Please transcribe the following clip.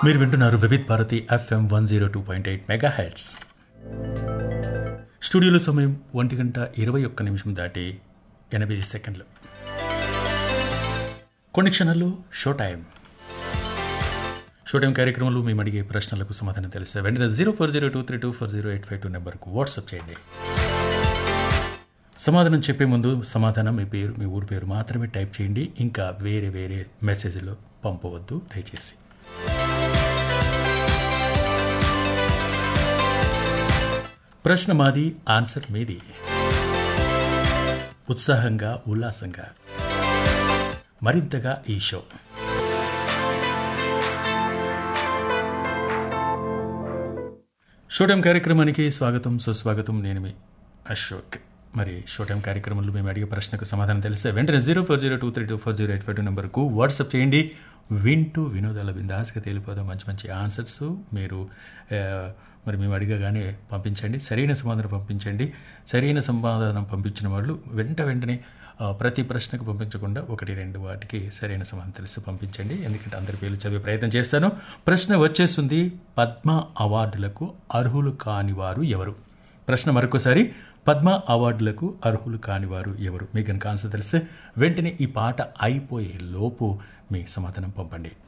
మీరు వింటున్నారు Vividh Bharati FM one zero two point eight mega hertz స్టూడియోలో సమయం ఒంటి గంట ఇరవై ఒక్క నిమిషం దాటి ఎనభై సెకండ్లు కొన్ని క్షణాలు షో టైం షో టైం కార్యక్రమంలో మేము అడిగే ప్రశ్నలకు సమాధానం తెలిస్తే వెంటనే zero four zero two three two four zero eight five two నెంబర్కు వాట్సాప్ చేయండి సమాధానం చెప్పే ముందు సమాధానం మీ పేరు మీ ఊరి పేరు మాత్రమే టైప్ చేయండి ఇంకా వేరే వేరే మెసేజ్లో పంపవద్దు దయచేసి ప్రశ్న మాది ఆన్సర్ మీది ఉత్సాహంగా ఉల్లాసంగా మరింతగా ఈ షో షో టైం కార్యక్రమానికి స్వాగతం సుస్వాగతం నేను మీ అశోక్ మరి షో టైం కార్యక్రమంలో మేము అడిగే ప్రశ్నకు సమాధానం తెలిస్తే వెంటనే zero four zero two three two four zero eight five two నెంబర్కు వాట్సాప్ చేయండి వింటూ వినోదాల బిందాస్గా తేలిపోదాం మంచి మంచి ఆన్సర్స్ మీరు ఆ, మరి మేము అడిగగానే పంపించండి సరైన సమాధానం పంపించండి సరైన సమాధానం పంపించిన వాళ్ళు వెంట వెంటనే ఆ, ప్రతి ప్రశ్నకు పంపించకుండా ఒకటి రెండు వాటికి సరైన సమాధానం తెలిసి పంపించండి ఎందుకంటే అందరి పేర్లు చదివే ప్రయత్నం చేస్తాను ప్రశ్న వచ్చేస్తుంది పద్మ అవార్డులకు అర్హులు కాని వారు ఎవరు ప్రశ్న మరొకసారి పద్మ అవార్డులకు అర్హులు కాని వారు ఎవరు మీకు కనుక ఆన్సర్ తెలిస్తే వెంటనే ఈ పాట అయిపోయే లోపు మీ సమాధానం పంపండి